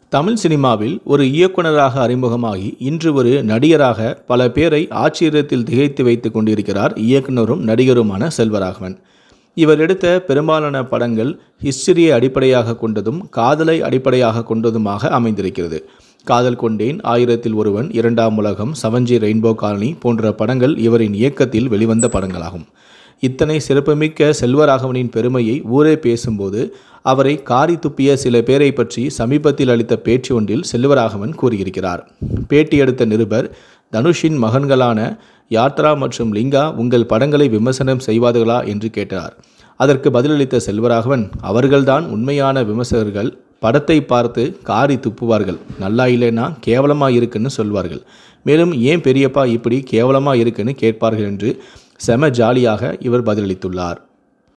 தமிழ் சினிமாவில் ஒரு இயக்குனராக அறிமுகமாகி இன்று ஒரு நடிகராக பல பேரை ஆச்சரியத்தில் திகைத்து வைத்து கொண்டிருக்கிறார் இயக்குனரும் நடிகருமான செல்வராகவன் இவர் எடுத்த பெரும்பாலான படங்கள் ஹிஸ்டரியை அடிப்படையாக கொண்டதும் காதலை அடிப்படையாக கொண்டதுமாக அமைந்திருக்கிறது காதல் கொண்டேன் ஆயிரத்தில் ஒருவன் இரண்டாம் உலகம் சவஞ்சி ரெயின்போ காலனி போன்ற படங்கள் இவரின் இயக்கத்தில் வெளிவந்த படங்களாகும் இத்தனை சிறப்புமிக்க செல்வராகவனின் பெருமையை ஊரே பேசும்போது அவரை காரி துப்பிய சில பேரை பற்றி சமீபத்தில் அளித்த பேச்சு ஒன்றில் செல்வராகவன் கூறியிருக்கிறார் பேட்டி எடுத்த நிருபர் தனுஷின் மகன்களான யாத்ரா மற்றும் லிங்கா உங்கள் படங்களை விமர்சனம் செய்வார்களா என்று கேட்டார் அதற்கு பதிலளித்த செல்வராகவன் அவர்கள்தான் உண்மையான விமர்சகர்கள் படத்தை பார்த்து காரி துப்புவார்கள் நல்லா இல்லைன்னா கேவலமாக இருக்குன்னு சொல்வார்கள் மேலும் ஏன் பெரியப்பா இப்படி கேவலமாக இருக்குன்னு கேட்பார்கள் என்று செம ஜாலியாக இவர் பதிலளித்துள்ளார்